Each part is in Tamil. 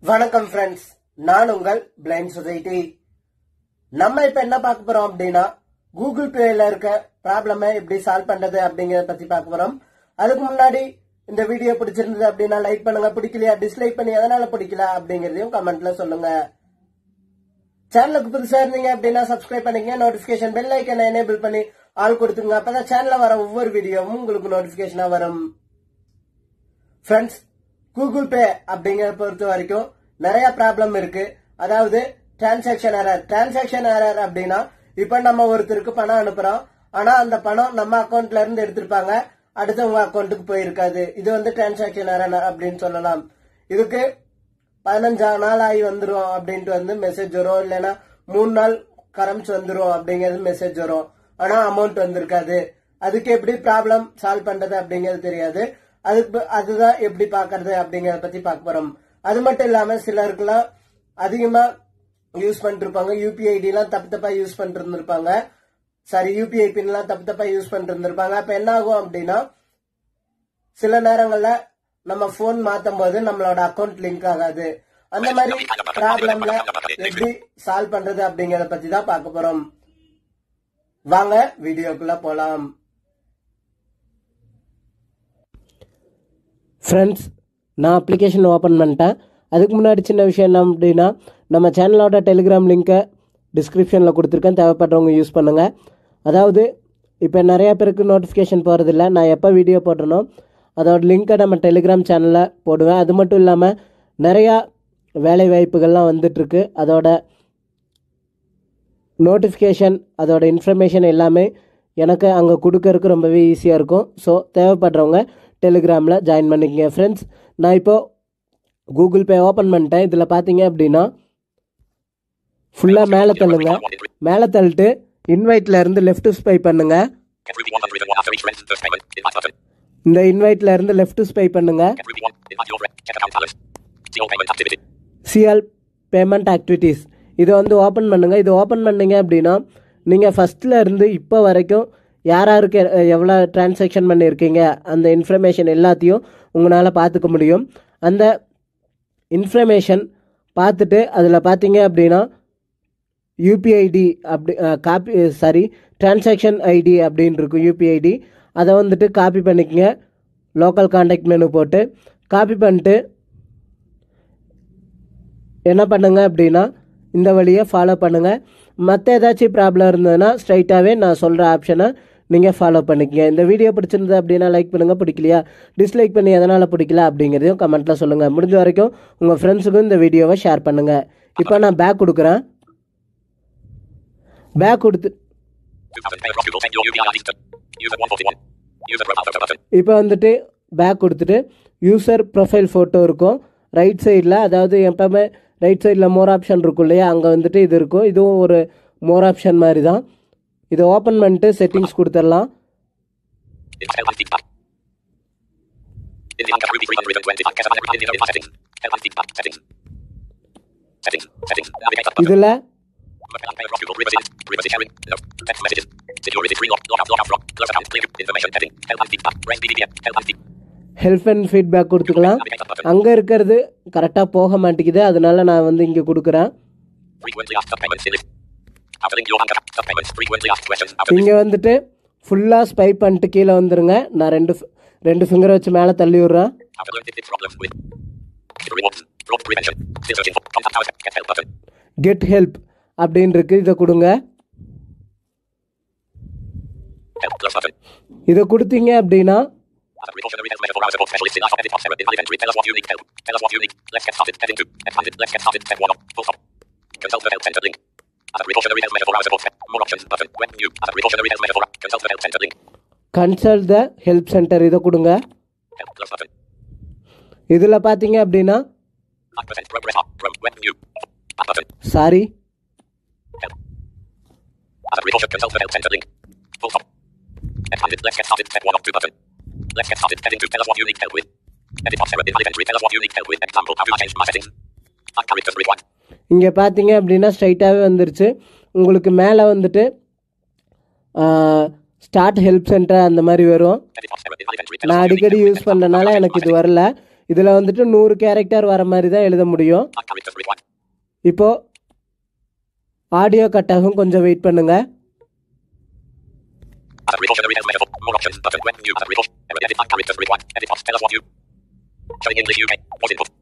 வணக்கம் ஃப்ரெண்ட்ஸ் நான் உங்கள் பிளைண்ட் சொசைட்டி நம்ம இப்ப என்ன பார்க்க போறோம் அப்படின்னா கூகுள் பேல இருக்க ப்ராப்ளமை எப்படி சால்வ் பண்றது அப்படிங்கறத பத்தி பார்க்க போறோம் அதுக்கு முன்னாடி இந்த வீடியோ பிடிச்சிருந்தது அப்படின்னா லைக் பண்ணுங்க பிடிக்கலையா டிஸ்லைக் பண்ணி எதனால பிடிக்கல அப்படிங்கறதையும் கமெண்ட்ல சொல்லுங்க சேனலுக்கு புதுசா இருந்தீங்க அப்படின்னா சப்ஸ்கிரைப் பண்ணிக்கங்க நோட்டிபிகேஷன் பெல் ஐக்கனை எனேபிள் பண்ணி ஆள் கொடுத்துருங்க அப்பதான் சேனல்ல வர ஒவ்வொரு வீடியோவும் உங்களுக்கு நோட்டிபிகேஷனா வரும் ஃப்ரெண்ட்ஸ் கூகுள் பே அப்படிங்கறத பொறுத்த வரைக்கும் நிறைய ப்ராப்ளம் இருக்கு அதாவது டிரான்சாக்ஷன் எரர் டிரான்சாக்ஷன் எரர் அப்படின்னா இப்ப நம்ம ஒருத்தருக்கு பணம் அனுப்புறோம் ஆனா அந்த பணம் நம்ம அக்கவுண்ட்ல இருந்து எடுத்திருப்பாங்க அடுத்தவங்க அக்கவுண்ட்டுக்கு போயிருக்காது இது வந்து டிரான்சாக்ஷன் எரர் அப்படின்னு சொல்லலாம் இதுக்கு பதினஞ்சா நாள் ஆகி வந்துரும் அப்படின்ட்டு வந்து மெசேஜ் வரும் இல்லைன்னா மூணு நாள் கரம்ஸ் வந்துரும் அப்படிங்கிறது மெசேஜ் வரும் ஆனா அமௌண்ட் வந்திருக்காது அதுக்கு எப்படி ப்ராப்ளம் சால்வ் பண்றது அப்படிங்கிறது தெரியாது அதுக்கு அதுதான் எப்படி பாக்குறது அப்படிங்கறத பத்தி பார்க்க போறோம் அது மட்டும் இல்லாம சிலருக்குலாம் அதிகமா யூஸ் பண்ணிட்டு இருப்பாங்க யூபிஐடி எல்லாம் தப்பு தப்பா யூஸ் பண்ணிட்டு இருந்திருப்பாங்க சாரி யூபிஐ பின் எல்லாம் தப்பு தப்பா யூஸ் பண்ணிட்டு இருந்திருப்பாங்க அப்ப என்ன ஆகும் அப்படின்னா சில நேரங்கள்ல நம்ம போன் மாத்தும் போது நம்மளோட அக்கவுண்ட் லிங்க் ஆகாது அந்த மாதிரி ப்ராப்ளம்ல எப்படி சால்வ் பண்றது அப்படிங்கறத பத்தி தான் பார்க்க போறோம் வாங்க வீடியோக்குள்ள போலாம் ஃப்ரெண்ட்ஸ் நான் அப்ளிகேஷன் ஓப்பன் பண்ணிட்டேன் அதுக்கு முன்னாடி சின்ன விஷயம் என்ன அப்படின்னா நம்ம சேனலோட டெலிகிராம் லிங்க்கை டிஸ்கிரிப்ஷனில் கொடுத்துருக்கேன் தேவைப்படுறவங்க யூஸ் பண்ணுங்கள் அதாவது இப்போ நிறைய பேருக்கு நோட்டிஃபிகேஷன் போகிறதில்ல நான் எப்போ வீடியோ போடுறனோ அதோட லிங்க்கை நம்ம டெலிகிராம் சேனலில் போடுவேன் அது மட்டும் இல்லாமல் நிறையா வேலை வாய்ப்புகள்லாம் வந்துட்டுருக்கு அதோட நோட்டிஃபிகேஷன் அதோட இன்ஃபர்மேஷன் எல்லாமே எனக்கு அங்கே கொடுக்கறதுக்கு ரொம்பவே ஈஸியாக இருக்கும் ஸோ தேவைப்படுறவங்க டெலிகிராமில் ஜாயின் பண்ணிக்கங்க ஃப்ரெண்ட்ஸ் நான் இப்போது கூகுள் பே ஓப்பன் பண்ணிட்டேன் இதில் பார்த்தீங்க அப்படின்னா ஃபுல்லாக மேலே தள்ளுங்க மேலே தள்ளிட்டு இன்வைட்டில் இருந்து லெஃப்ட் ஸ்பை பண்ணுங்க Get Ruby 101 after each rent first payment. Invite button. இந்த இன்வைட்டில் இருந்து லெஃப்ட் ஸ்பை பண்ணுங்க Get Ruby 1. Invite your rent. Check account balance. See all payment activity. See all payment activities இதை வந்து ஓப்பன் பண்ணுங்க இது ஓப்பன் பண்ணீங்க அப்படின்னா நீங்கள் ஃபஸ்ட்டில் இருந்து இப்போ வரைக்கும் யார் யாருக்கு எ- எவ்வளோ டிரான்சாக்ஷன் பண்ணியிருக்கீங்க அந்த இன்ஃபர்மேஷன் எல்லாத்தையும் உங்களால் பார்த்துக்க முடியும் அந்த இன்ஃபர்மேஷன் பார்த்துட்டு அதில் பார்த்தீங்க அப்படின்னா யூபிஐடி அப்படி காப்பி சாரி டிரான்சாக்ஷன் ஐடி அப்படின்னு இருக்கும் யூபிஐடி அதை வந்துட்டு காப்பி பண்ணிக்கங்க லோக்கல் காண்டாக்ட் மெனு போட்டு காப்பி பண்ணிட்டு என்ன பண்ணுங்க அப்படின்னா இந்த வழியை ஃபாலோ பண்ணுங்க மற்ற ஏதாச்சும் ப்ராப்ளம் இருந்ததுன்னா ஸ்ட்ரைட்டாகவே நான் சொல்கிற ஆப்ஷனை நீங்கள் ஃபாலோ பண்ணிக்கங்க இந்த வீடியோ பிடிச்சிருந்தது அப்படின்னா லைக் பண்ணுங்கள் பிடிக்கலையா டிஸ்லைக் பண்ணி எதனால் பிடிக்கல அப்படிங்கிறதையும் கமெண்ட்டில் சொல்லுங்கள் முடிஞ்ச வரைக்கும் உங்கள் ஃப்ரெண்ட்ஸுக்கும் இந்த வீடியோவை ஷேர் பண்ணுங்கள் இப்போ நான் பேக் கொடுக்குறேன் பேக் கொடுத்து 2000 pay across Google. Take your UPI ID to user 141. User profile photo button. இப்போ வந்துட்டு பேக் கொடுத்துட்டு யூசர் ப்ரொஃபைல் ஃபோட்டோ இருக்கும் ரைட் சைடில் அதாவது எப்பவுமே ரைட் சைடில் மோர் ஆப்ஷன் இருக்கும் இல்லையா அங்கே வந்துட்டு இது இருக்கும் இதுவும் ஒரு மோர் ஆப்ஷன் மாதிரி தான் இதை ஓப்பன் பண்ணிட்டு செட்டிங்ஸ் கொடுத்துடலாம் It's Help and Feed tab. In the Anchor Ruby 325. Get a banner in the in settings. Help and Feed tab. Settings. Settings. Settings. Navigate tab button. இதில் Work and pay across Google. Privacy. Privacy sharing. No. Text messages. Security free lock. Lock out. Lock out. Lock. Close account. Clear. Information. Heading. Help and Feed tab. Brain BBM. Help and Feed. Help and feedback கொடுத்துக்கலாம் Navigate tab button. அங்கே இருக்கிறது கரெக்டாக போக மாட்டேங்குது அதனால நான் வந்து இங்கே கொடுக்குறேன் Frequently asked subpayments in list. After link your Anchor app. Subpayments. Frequently asked questions. After list. இங்கே வந்துட்டு ஃபுல்லாக ஸ்பை பண்ணிட்டு கீழே வந்துருங்க நான் ரெண்டு fi- ரெண்டு ஃபிங்கரை wச்சு மேலே தள்ளி விட்றேன் After learned its problems with. Rewards. Fraud prevention. Still searching for contact hours. Get help button. Get help அப்படின்னு இருக்கு இதை கொடுங்க Help plus button. இதை கொடுத்தீங்க அப்படின்னா As a precautionary health measure for our support specialists in our edit of Sarah in inventory. Tell us what you need help. Tell us what you need. Let's get started. Heading two. Expanded. Let's get started. Step one. Full stop. Consult the help center link. As a precautionary health measure for our support. More options button. When new. As a precautionary health measure for consult the help center link. Consult the help centre இதை கொடுங்க Help plus button. இதில் பார்த்தீங்க அப்படின்னா 5% progress up. Pro. When new. Back button. Sorry Help. As a precaution, consult the help center link. Full stop. Expanded. Let's get started. Step one of two button. Let's get started. Heading two. Tell us what you need help with. Edit of Sarah in inventory. Tell us what you need help with. Example. How do I change my settings? Add characters required. இங்கே பார்த்தீங்க அப்படின்னா ஸ்ட்ரைட்டாகவே வந்துருச்சு உங்களுக்கு மேலே வந்துட்டு ஸ்டார்ட் ஹெல்ப் சென்டர் அந்த மாதிரி வரும் Edit of Sarah in inventory. Tell us நான் what you need அடிக்கடி help with. யூஸ் பண்ணுறனால எனக்கு இது வரல இதில் வந்துட்டு நூறு கேரக்டர் வர மாதிரி தான் எழுத முடியும் Five characters required. இப்போது ஆடியோ கட் ஆகும் கொஞ்சம் வெயிட் பண்ணுங்கள் As a recautionary tales metaphor. More options button. When new as a recaution. Edit five characters required. Edit box. Tell us what you. Showing English UK. Was input.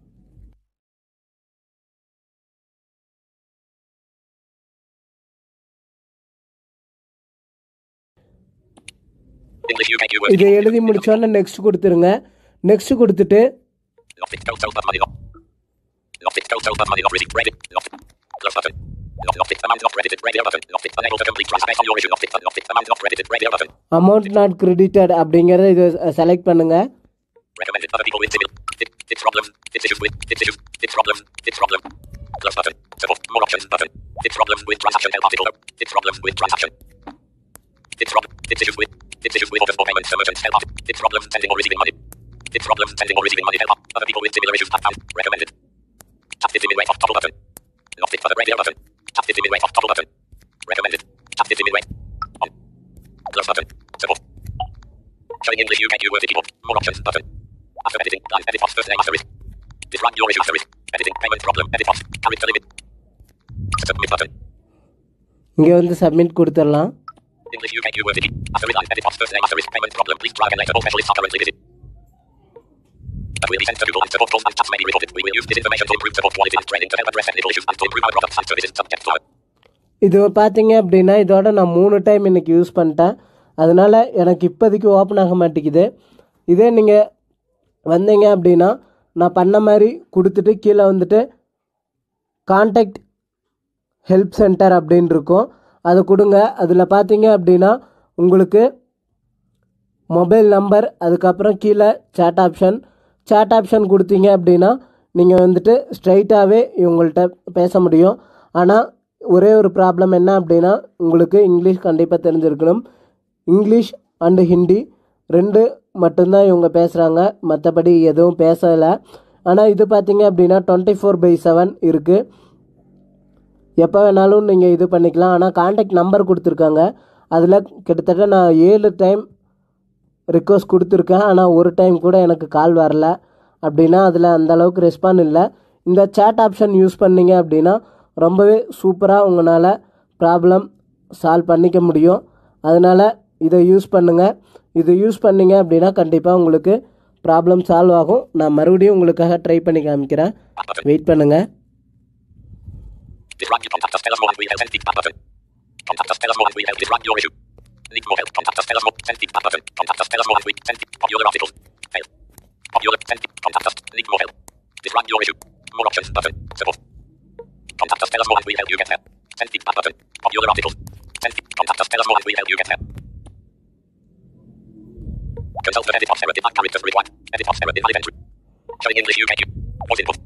English UK keyword. இதை எழுதி முடிச்சோன்னே நெக்ஸ்ட் கொடுத்துருங்க நெக்ஸ்ட் கொடுத்துட்டு Lost it. Told, told, but money not. Lost it. Told, told, but money not received. Read it. Lost it. Close button. Lost, lost it. Amount not credited. Radio button. Lost it. Unable to complete transfer based on your issue. Lost it. Lost it. Amount not credited. Radio button. Amount not credited அப்படிங்கிறத இது செலக்ட் பண்ணுங்கள் Recommended other people with similar. This, this problem. This issue with. This issue. This problem. This problem. Close button. Support. More options button. This problem with transaction help article. This problem with transaction. This problem. This issue with. This issue with orders for payments for merchants help article. This problem sending or receiving money. This problem sending or receiving money help. Other people with similar issues have found. Recommended. Tap this image right off toggle button. Lost it for the radio button. Tap this image right off toggle button. Recommended. Tap this image right. On. Close button. Support. Showing English UK keyword keyboard. More options button. After editing, live edit box first name asterisk. Describe your issue asterisk. Editing payment problem edit box. Character limit. Submit button. இங்கே வந்து சப்மிட் கொடுத்துடலாம் English UK keyword key. After live edit box first name asterisk payment problem. Please try again later. All specialists are currently busy. That will be sent to Google and support calls and chats may be recorded. We will use this information to improve support quality and training to help address technical issues and to improve our products and services subject to our இது பார்த்தீங்க அப்படின்னா இதோட நான் மூணு டைம் இன்னைக்கு யூஸ் பண்ணிட்டேன் அதனால் எனக்கு இப்போதைக்கு ஓப்பன் ஆக மாட்டேங்குது இதே நீங்கள் வந்தீங்க அப்படின்னா நான் பண்ண மாதிரி கொடுத்துட்டு கீழே வந்துட்டு கான்டாக்ட் ஹெல்ப் சென்டர் அப்படின்னு இருக்கும் அதை கொடுங்க அதில் பார்த்தீங்க அப்படின்னா உங்களுக்கு மொபைல் நம்பர் அதுக்கப்புறம் கீழே சேட் ஆப்ஷன் சேட் ஆப்ஷன் கொடுத்தீங்க அப்படின்னா நீங்கள் வந்துட்டு ஸ்ட்ரைட்டாகவே இவங்கள்ட்ட பேச முடியும் ஆனால் ஒரே ஒரு ப்ராப்ளம் என்ன அப்படின்னா உங்களுக்கு இங்கிலீஷ் கண்டிப்பாக தெரிஞ்சிருக்கணும் இங்கிலீஷ் அண்டு ஹிந்தி ரெண்டு மட்டும்தான் இவங்க பேசுகிறாங்க மற்றபடி எதுவும் பேசலை ஆனால் இது பார்த்தீங்க அப்படின்னா டுவெண்ட்டி ஃபோர் பை செவன் இருக்குது எப்போ வேணாலும் நீங்கள் இது பண்ணிக்கலாம் ஆனால் காண்டாக்ட் நம்பர் கொடுத்துருக்காங்க அதில் கிட்டத்தட்ட நான் ஏழு டைம் ரிக்வஸ்ட் கொடுத்துருக்கேன் ஆனால் ஒரு டைம் கூட எனக்கு கால் வரல அப்படின்னா அதில் அந்த அளவுக்கு ரெஸ்பாண்ட் இல்லை இந்த சேட் ஆப்ஷன் யூஸ் பண்ணீங்க அப்படின்னா ரொம்பவே சூப்பராக உங்களால் ப்ராப்ளம் சால்வ் பண்ணிக்க முடியும் அதனால் இதை யூஸ் பண்ணுங்கள் இதை யூஸ் பண்ணீங்க அப்படின்னா கண்டிப்பாக உங்களுக்கு ப்ராப்ளம் சால்வ் ஆகும் நான் மறுபடியும் உங்களுக்காக ட்ரை பண்ணி காமிக்கிறேன் back button. வெயிட் பண்ணுங்கள் Describe your contact us. Tell us more and we'll help. Send feedback button. Contact us. Tell us more and we'll help. Describe your issue. Need more help. Contact us. Tell us more. Send feedback button. Contact us. Tell us more and we send feed- popular articles. Fail. Popular. Send feed- Contact us. Need more help. Describe your issue. More options button. Support. Contact us. Tell us more and we'll help you get help. Send feedback button. Popular articles. Send feed- Contact us. Tell us more and we'll help you get help. Consult for edit box error. Did not characters required. Edit box error. Invalid entry. Showing English UK. Was input.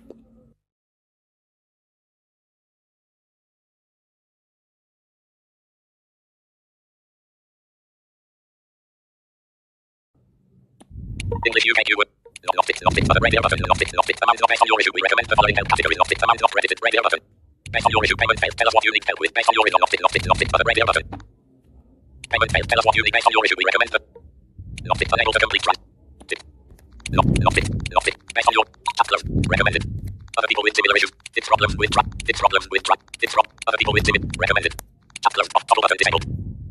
English UK keyword. Not, not it, not it, for the radio button. Not it, not it. Amount not based on your issue. We recommend the following help categories. Not it, amount not credited. Radio button. Based on your issue. Payment failed. Tell us what you need help with. Based on your issue. Not it, not it, not it, for the radio button. Payment failed. Tell us what you need based on your issue. We recommend the. Not it, unable to complete trans. Tip. Not, not it, not it. Based on your. Chat closed. Recommended. Other people with similar issues. This problem with track. This problem with track. This from. Other people with similar. Recommended. Chat closed. Off toggle button disabled.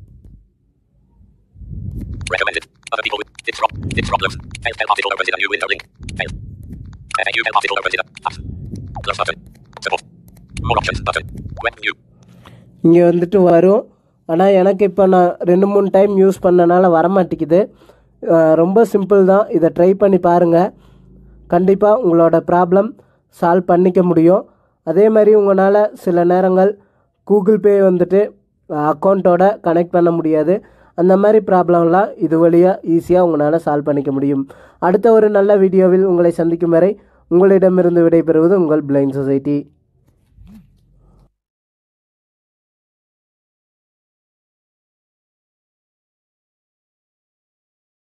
Recommended. Other people with this from. This problem. Failed help article opens in a new window link. Failed. FAQ help article opens in a. Tabs. Close button. Support. More options button. Web new. இங்கே வந்துட்டு வரும் ஆனால் எனக்கு இப்போ நான் ரெண்டு மூணு டைம் யூஸ் பண்ணனால வரமாட்டேங்குது அஹ் ரொம்ப சிம்பிள் தான் இதை ட்ரை பண்ணி பாருங்கள் கண்டிப்பாக உங்களோட ப்ராப்ளம் சால்வ் பண்ணிக்க முடியும் அதே மாதிரி உங்களால் சில நேரங்கள் கூகுள் பே வந்துட்டு அக்கௌண்ட்டோட கனெக்ட் பண்ண முடியாது அந்த மாதிரி ப்ராப்ளம்லாம் இது வழியாக ஈஸியாக உங்களால் சால்வ் பண்ணிக்க முடியும் அடுத்த ஒரு நல்ல வீடியோவில் உங்களை சந்திக்கும் வரை உங்களிடமிருந்து விடைபெறுவது உங்கள் பிளைண்ட் சொசைட்டி